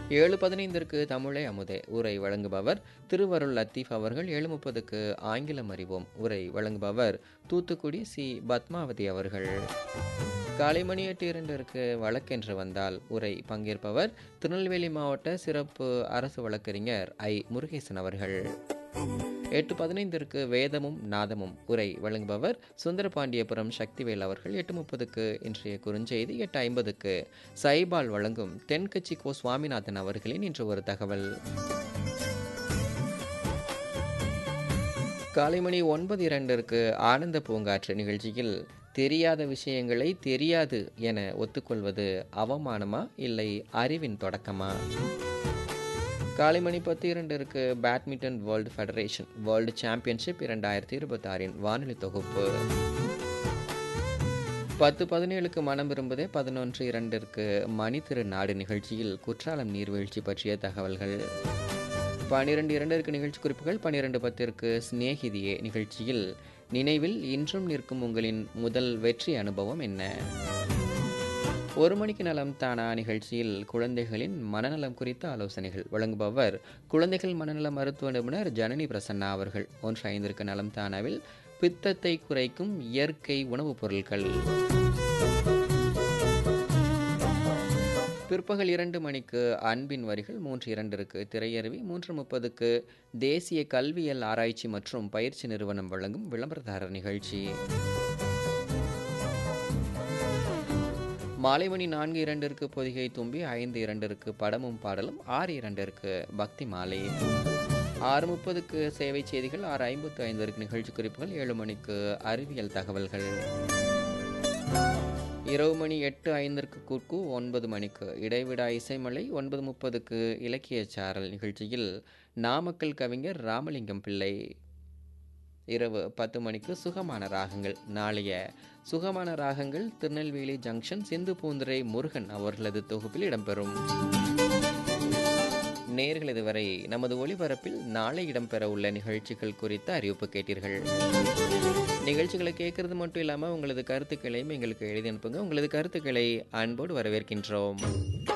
ஏழு பதினைந்திற்கு தமிழே அமுதே உரை வழங்குபவர் திருவருள் லத்தீஃப் அவர்கள் ஏழு முப்பதுக்கு ஆங்கிலம் அறிவோம் உரை வழங்குபவர் தூத்துக்குடி சி பத்மாவதி அவர்கள் காலை மணி எட்டு இரண்டிற்கு வழக்கென்று வந்தால் உரை பங்கேற்பவர் திருநெல்வேலி மாவட்ட சிறப்பு அரசு வழக்கறிஞர் ஐ முருகேசன் அவர்கள் எட்டு பதினைந்திற்கு வேதமும் நாதமும் உரை வழங்குபவர் சுந்தரபாண்டியபுரம் சக்திவேல் அவர்கள் எட்டு முப்பதுக்கு இன்றைய குறுஞ்செய்தி எட்டு ஐம்பதுக்கு சைபால் வழங்கும் தென்கட்சி கோ சுவாமிநாதன் அவர்களின் இன்று ஒரு தகவல் காலை மணி ஒன்பது இரண்டிற்கு ஆனந்த பூங்காற்று நிகழ்ச்சியில் தெரியாத விஷயங்களை தெரியாது என ஒத்துக்கொள்வது அவமானமா இல்லை அறிவின் தொடக்கமா காலை மணி பத்து இரண்டிற்கு badminton world federation world championship இரண்டாயிரத்தி இருபத்தாறின் வானொலி தொகுப்பு பத்து பதினேழுக்கு மனம் விரும்புதே பதினொன்று இரண்டிற்கு மணி திரு நாடு நிகழ்ச்சியில் குற்றாலம் நீர்வீழ்ச்சி பற்றிய தகவல்கள் பனிரெண்டு இரண்டிற்கு நிகழ்ச்சி குறிப்புகள் பன்னிரெண்டு பத்திற்கு சிநேகிதியே நிகழ்ச்சியில் நினைவில் இன்றும் நிற்கும் உங்களின் முதல் வெற்றி அனுபவம் என்ன ஒரு மணிக்கு நலம் தானா நிகழ்ச்சியில் குழந்தைகளின் மனநலம் குறித்த ஆலோசனைகள் வழங்குபவர் குழந்தைகள் மனநல மருத்துவ நிபுணர் ஜனனி பிரசன்னா அவர்கள் ஒன்று ஐந்திற்கு நலம் தானாவில் பித்தத்தை குறைக்கும் இயற்கை உணவுப் பொருட்கள் பிற்பகல் இரண்டு மணிக்கு அன்பின் வரிகள் மூன்று இரண்டிற்கு திரையருவி மூன்று முப்பதுக்கு தேசிய கல்வியல் ஆராய்ச்சி மற்றும் பயிற்சி நிறுவனம் வழங்கும் விளம்பரதாரர் நிகழ்ச்சி மாலை மணி நான்கு இரண்டிற்கு பொதிகை தும்பி ஐந்து இரண்டிற்கு படமும் பாடலும் ஆறு இரண்டிற்கு பக்தி மாலை ஆறு முப்பதுக்கு சேவை செய்திகள் ஆறு ஐம்பத்து ஐந்திற்கு நிகழ்ச்சி குறிப்புகள் ஏழு மணிக்கு அறிவியல் தகவல்கள் இரவு மணி எட்டு ஐந்திற்கு குக்கு ஒன்பது மணிக்கு இடைவிடா இசைமலை ஒன்பது முப்பதுக்கு இலக்கிய சாரல் நிகழ்ச்சியில் நாமக்கல் கவிஞர் ராமலிங்கம் பிள்ளை இரவு பத்து மணிக்கு சுகமான ராகங்கள் நாளைய சுகமான ராகங்கள் திருநெல்வேலி ஜங்ஷன் சிந்து பூந்துரை முருகன் அவர்களது தொகுப்பில் இடம்பெறும் நேர்கள் இதுவரை நமது ஒளிபரப்பில் நாளை இடம்பெற உள்ள நிகழ்ச்சிகள் குறித்த அறிவிப்பு கேட்டீர்கள் நிகழ்ச்சிகளை கேட்கறது மட்டும் இல்லாமல் உங்களது கருத்துக்களையும் எங்களுக்கு எழுதி அனுப்புங்க உங்களது கருத்துக்களை அன்போடு வரவேற்கின்றோம்